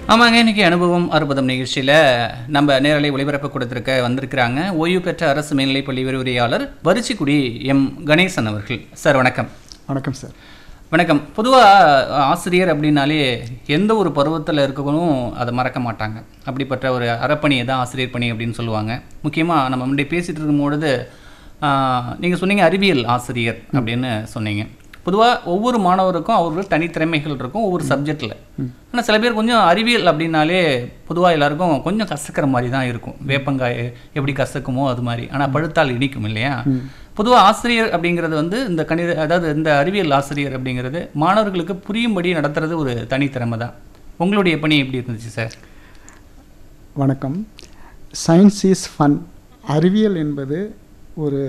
ஆமாங்க இன்னைக்கு அனுபவம் அற்புதம் நிகழ்ச்சியில் நம்ம நேரலை ஒளிபரப்பு கொடுத்துருக்க வந்திருக்கிறாங்க ஓய்வு பெற்ற அரசு மேல்நிலைப்பள்ளி விரிவுரையாளர் வரிச்சிக்குடி எம் கணேசன் அவர்கள் சார் வணக்கம் வணக்கம் சார் வணக்கம் பொதுவாக ஆசிரியர் அப்படின்னாலே எந்த ஒரு பருவத்தில் இருக்கணும் அதை மறக்க மாட்டாங்க அப்படிப்பட்ட ஒரு அறப்பணியை தான் ஆசிரியர் பணி அப்படின்னு சொல்லுவாங்க முக்கியமாக நம்ம முன்னாடி பேசிகிட்டு இருக்கும்பொழுது நீங்கள் சொன்னீங்க அறிவியல் ஆசிரியர் அப்படின்னு சொன்னீங்க பொதுவாக ஒவ்வொரு மாணவருக்கும் அவர்கள் தனித்திறமைகள் இருக்கும் ஒவ்வொரு சப்ஜெக்டில் ஆனால் சில பேர் கொஞ்சம் அறிவியல் அப்படின்னாலே பொதுவாக எல்லாருக்கும் கொஞ்சம் கசக்கிற மாதிரி தான் இருக்கும் வேப்பங்காய் எப்படி கசக்குமோ அது மாதிரி ஆனால் பழுத்தால் இனிக்கும் இல்லையா பொதுவாக ஆசிரியர் அப்படிங்கிறது வந்து இந்த கணித அதாவது இந்த அறிவியல் ஆசிரியர் அப்படிங்கிறது மாணவர்களுக்கு புரியும்படி நடத்துறது ஒரு தனித்திறமை தான் உங்களுடைய பணி எப்படி இருந்துச்சு சார் வணக்கம் சயின்ஸ் இஸ் ஃபன் அறிவியல் என்பது ஒரு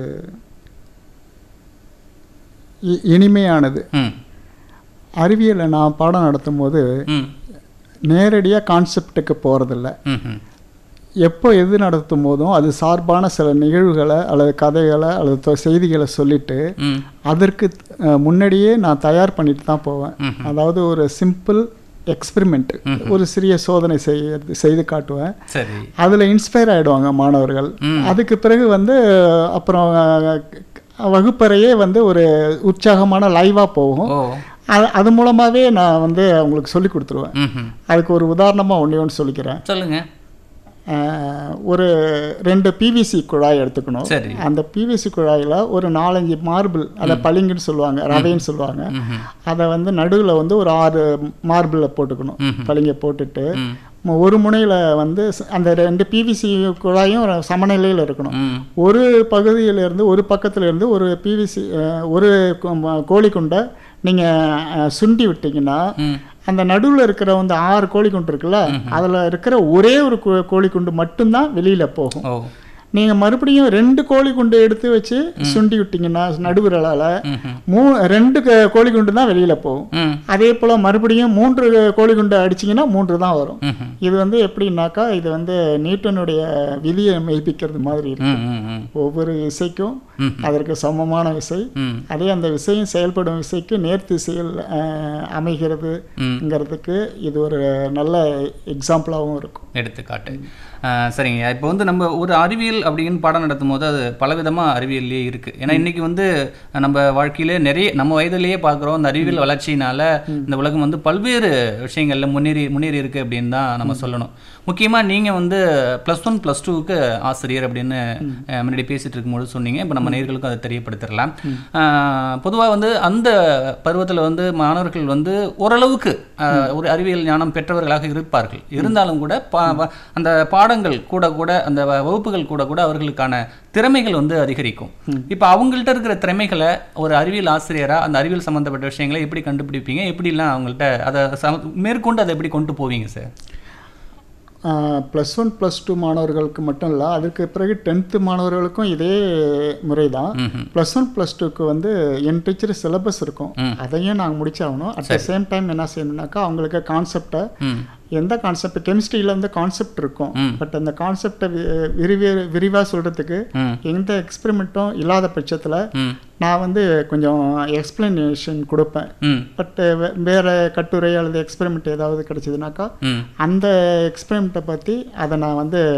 இ- இனிமையானது ம் அறிவியலை நான் பாடம் நடத்தும் போது ம் நேரடியாக கான்செப்டுக்கு போகிறதில்ல ம் ம் எப்போ எது நடத்தும் போதும் அது சார்பான சில நிகழ்வுகளை அல்லது கதைகளை அல்லது தொ- செய்திகளை சொல்லிட்டு ம் அதற்கு அஹ், முன்னாடியே நான் தயார் பண்ணிட்டு தான் போவேன் அதாவது ஒரு சிம்பிள் எக்ஸ்பெரிமெண்ட் ஒரு சிறிய சோதனை செய்ய செய்து காட்டுவேன் சரி அதில் இன்ஸ்பயர் ஆகிடுவாங்க மாணவர்கள் அதுக்கு பிறகு வந்து அப்புறம் அஹ், வகுப்பறையே வந்து ஒரு உற்சாகமான லைவாக போகும் ஓ அது அது மூலமாகவே நான் வந்து அவங்களுக்கு சொல்லி கொடுத்துருவேன் ம் ம் அதுக்கு ஒரு உதாரணமாக ஒன்றே ஒன்று சொல்லிக்கிறேன் சொல்லுங்கள் அஹ், ஒரு ரெண்டு பிவிசி குழாய் எடுத்துக்கணும் சரி அந்த பிவிசி குழாயில் ஒரு நாலஞ்சு மார்பிள் அதை பளிங்குன்னு சொல்லுவாங்க ரவைன்னு சொல்லுவாங்க ம்ஹும். அதை வந்து நடுவில் வந்து ஒரு ஆறு மார்பிளை போட்டுக்கணும் ம்ஹும். பளிங்கை போட்டுட்டு ம் ம- ஒரு முனையில் வந்து ச- அந்த ரெண்டு பிவிசி குழாயும் ஒரு சமநிலையில் இருக்கணும் ம் ஒரு பகுதியில இருந்து ஒரு பக்கத்துல இருந்து ஒரு பிவிசி ஒரு கு- ம- கோழிக்குண்டை நீங்கள் சுண்டி விட்டீங்கன்னா ம் அந்த நடுவில் இருக்கிற வந்து ஆறு கோழிக்குண்டு இருக்குல்ல அதில் இருக்கிற ஒரே ஒரு கோ- கோழிக்குண்டு மட்டும்தான் வெளியில் போகும் ஓ நீங்கள் மறுபடியும் ரெண்டு கோழிக்குண்டு எடுத்து வச்சு சுண்டி விட்டீங்கன்னா நடுவிரலால் ம்ஹும். மூ ரெண்டு க- கோழிக்குண்டு தான் வெளியில் போகும் ம் அதே போல் மறுபடியும் மூன்று கோழிக்குண்டு அடிச்சிங்கன்னா மூன்று தான் வரும் ம்ஹும். இது வந்து எப்படின்னாக்கா இது வந்து நியூட்டனுடைய விதியை மெய்ப்பிக்கிறது மாதிரி இருக்கு ம் ம் ம் ஒவ்வொரு விசைக்கும் ம். அதற்கு சமமான விசை ம் அதே அந்த விசையும் செயல்படும் விசைக்கு நேர்த்திசையில் ம். அமைகிறதுக்கு இது ஒரு நல்ல எக்ஸாம்பிளாகவும் இருக்கும் எடுத்துக்காட்டு ஆஹ் சரிங்க இப்போ வந்து நம்ம ஒரு அறிவியல் அப்படின்னு பாடம் நடத்தும் போது அது பலவிதமாக அறிவியல்லே இருக்குது ஏன்னா இன்னைக்கு வந்து நம்ம வாழ்க்கையிலே நிறைய நம்ம வயதிலேயே பார்க்குறோம் இந்த அறிவியல் வளர்ச்சியினால இந்த உலகம் வந்து பல்வேறு விஷயங்களில் முன்னேறி முன்னேறி இருக்கு அப்படின்னு தான் நம்ம சொல்லணும் முக்கியமாக நீங்கள் வந்து ப்ளஸ் ஒன் ப்ளஸ் டூவுக்கு ஆசிரியர் அப்படின்னு அஹ், முன்னாடி பேசிட்டு இருக்கும்போது சொன்னீங்க இப்போ நம்ம நேர்களுக்கும் அதை தெரியப்படுத்திடலாம் பொதுவாக வந்து அந்த பருவத்தில் வந்து மாணவர்கள் வந்து ஓரளவுக்கு ஆஹ், ஒரு அறிவியல் ஞானம் பெற்றவர்களாக இருப்பார்கள் இருந்தாலும் கூட பா- வ- அந்த பாடங்கள் கூட கூட அந்த வ- வகுப்புகள் கூட கூட அவர்களுக்கான திறமைகள் வந்து அதிகரிக்கும் இப்போ அவங்கள்ட்ட இருக்கிற திறமைகளை ஒரு அறிவியல் ஆசிரியராக அந்த அறிவியல் சம்மந்தப்பட்ட விஷயங்களை எப்படி கண்டுபிடிப்பீங்க எப்படிலாம் அவங்கள்ட்ட அதை சம மேற்கொண்டு அதை எப்படி கொண்டு போவீங்க sir plus one plus two மாணவர்களுக்கு மட்டும் இல்லை அதுக்கு பிறகு டென்த்து மாணவர்களுக்கும் இதே முறை தான் ம்ஹும். ப்ளஸ் ஒன் ப்ளஸ் டூக்கு வந்து என் டீச்சர் சிலபஸ் இருக்கும் ம். அதையும் நாங்கள் முடிச்சாகணும் அட் த சேம் டைம் என்ன செய்யணும்னாக்கா அவங்களுக்கு கான்செப்டை ம் எந்த கான்செப்ட் கெமிஸ்ட்ரியில் வந்து கான்செப்ட் இருக்கும் ம். பட் அந்த கான்செப்டை விரிவே விரிவாக சொல்கிறதுக்கு ம் எந்த எக்ஸ்பெரிமெண்ட்டும் இல்லாத பட்சத்தில் ம் நான் வந்து கொஞ்சம் எக்ஸ்பிளனேஷன் கொடுப்பேன் ம் பட் வேறு கட்டுரை அல்லது எக்ஸ்பெரிமெண்ட் ஏதாவது கிடைச்சதுனாக்கா ம் அந்த எக்ஸ்பெரிமெண்ட்டை பற்றி அதை நான் வந்து